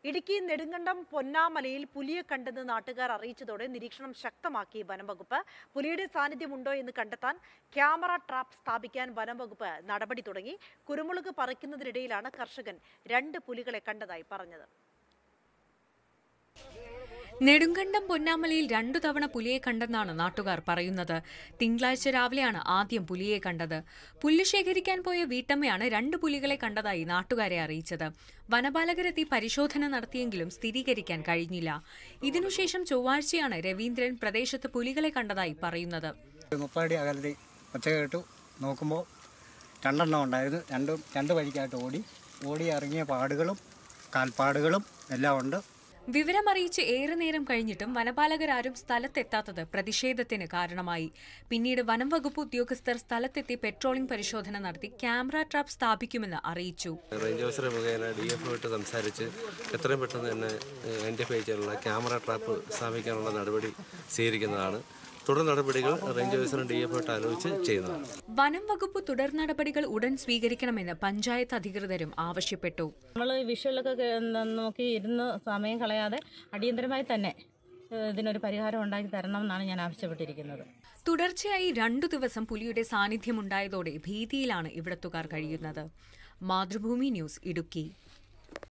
ഇടുക്കി നെടുങ്കണ്ടം പൊന്നാമലയിൽ പുലിയെ കണ്ടെന്ന് നാട്ടുകാർ അറിയിച്ചതോടെ നിരീക്ഷണം ശക്തമാക്കി വനം വകുപ്പ് പുലിയുടെ സാന്നിധ്യമുണ്ടോ എന്ന് കണ്ടെത്താൻ ക്യാമറ ട്രാപ്പ് സ്ഥാപിക്കാൻ വനം വകുപ്പ് നടപടി തുടങ്ങി കുരുമുളക് പറിക്കുന്നതിനിടയിലാണ് കർഷകൻ രണ്ട് പുലികളെ കണ്ടതായി പറഞ്ഞത് നെടുങ്കണ്ടം പൊന്നാമലയിൽ രണ്ടു തവണ പുലിയെ കണ്ടെന്നാണ് നാട്ടുകാർ പറയുന്നത് തിങ്കളാഴ്ച രാവിലെയാണ് ആദ്യം പുലിയെ കണ്ടത് പുല്ല് ശേഖരിക്കാൻ പോയ വീട്ടമ്മയാണ് രണ്ട് പുലികളെ കണ്ടതായി നാട്ടുകാരെ അറിയിച്ചത് വനപാലകരെത്തി പരിശോധന നടത്തിയെങ്കിലും സ്ഥിരീകരിക്കാൻ കഴിഞ്ഞില്ല ഇതിനുശേഷം ചൊവ്വാഴ്ചയാണ് രവീന്ദ്രൻ പ്രദേശത്ത് പുലികളെ കണ്ടതായി പറയുന്നത് മുപ്പതടി അകലത്തിൽ ഒച്ച കേട്ടു നോക്കുമ്പോൾ രണ്ടെണ്ണം ഉണ്ടായിരുന്നു രണ്ടും രണ്ട് വഴിക്കായിട്ട് ഓടി ഓടി ഇറങ്ങിയ പാടുകളും കാൽപ്പാടുകളും എല്ലാം ഉണ്ട് വിവരമറിയിച്ച് ഏറെ നേരം കഴിഞ്ഞിട്ടും വനപാലകരാരും സ്ഥലത്തെത്താത്തത് പ്രതിഷേധത്തിന് കാരണമായി പിന്നീട് വനം വകുപ്പ് ഉദ്യോഗസ്ഥർ സ്ഥലത്തെത്തി പെട്രോളിംഗ് പരിശോധന നടത്തി ക്യാമറ ട്രാപ്പ് സ്ഥാപിക്കുമെന്ന് അറിയിച്ചു റേഞ്ച് ഓഫീസറെ മുഖേന ഡി എഫ് ആയിട്ട് സംസാരിച്ച് എത്രയും പെട്ടെന്ന് തന്നെ ഐഡൻറ്റിഫൈ ചെയ്യാനുള്ള ക്യാമറ ട്രാപ്പ് സ്ഥാപിക്കാനുള്ള നടപടി സ്വീകരിക്കുന്നതാണ് തുടർ നടപടികൾ റേഞ്ച് ഓഫീസറും ഡി എഫ് ആയിട്ട് ആലോചിച്ച് ചെയ്യുന്നതാണ് വനം വകുപ്പ് തുടർ നടപടികൾ ഉടൻ സ്വീകരിക്കണമെന്ന് പഞ്ചായത്ത് അധികൃതരും ആവശ്യപ്പെട്ടു നമ്മൾ വിഷ്വലൊക്കെ കേ- ന- നോക്കി ഇരുന്ന് സമയം കളയാതെ അടിയന്തരമായി തന്നെ ഏഹ്, ഇതിനൊരു പരിഹാരം ഉണ്ടാക്കി തരണം എന്നാണ് ഞാൻ ആവശ്യപ്പെട്ടിരിക്കുന്നത് തുടർച്ചയായി രണ്ടു ദിവസം പുലിയുടെ സാന്നിധ്യമുണ്ടായതോടെ ഭീതിയിലാണ് ഇവിടത്തുകാർ കഴിയുന്നത് മാതൃഭൂമി ന്യൂസ് ഇടുക്കി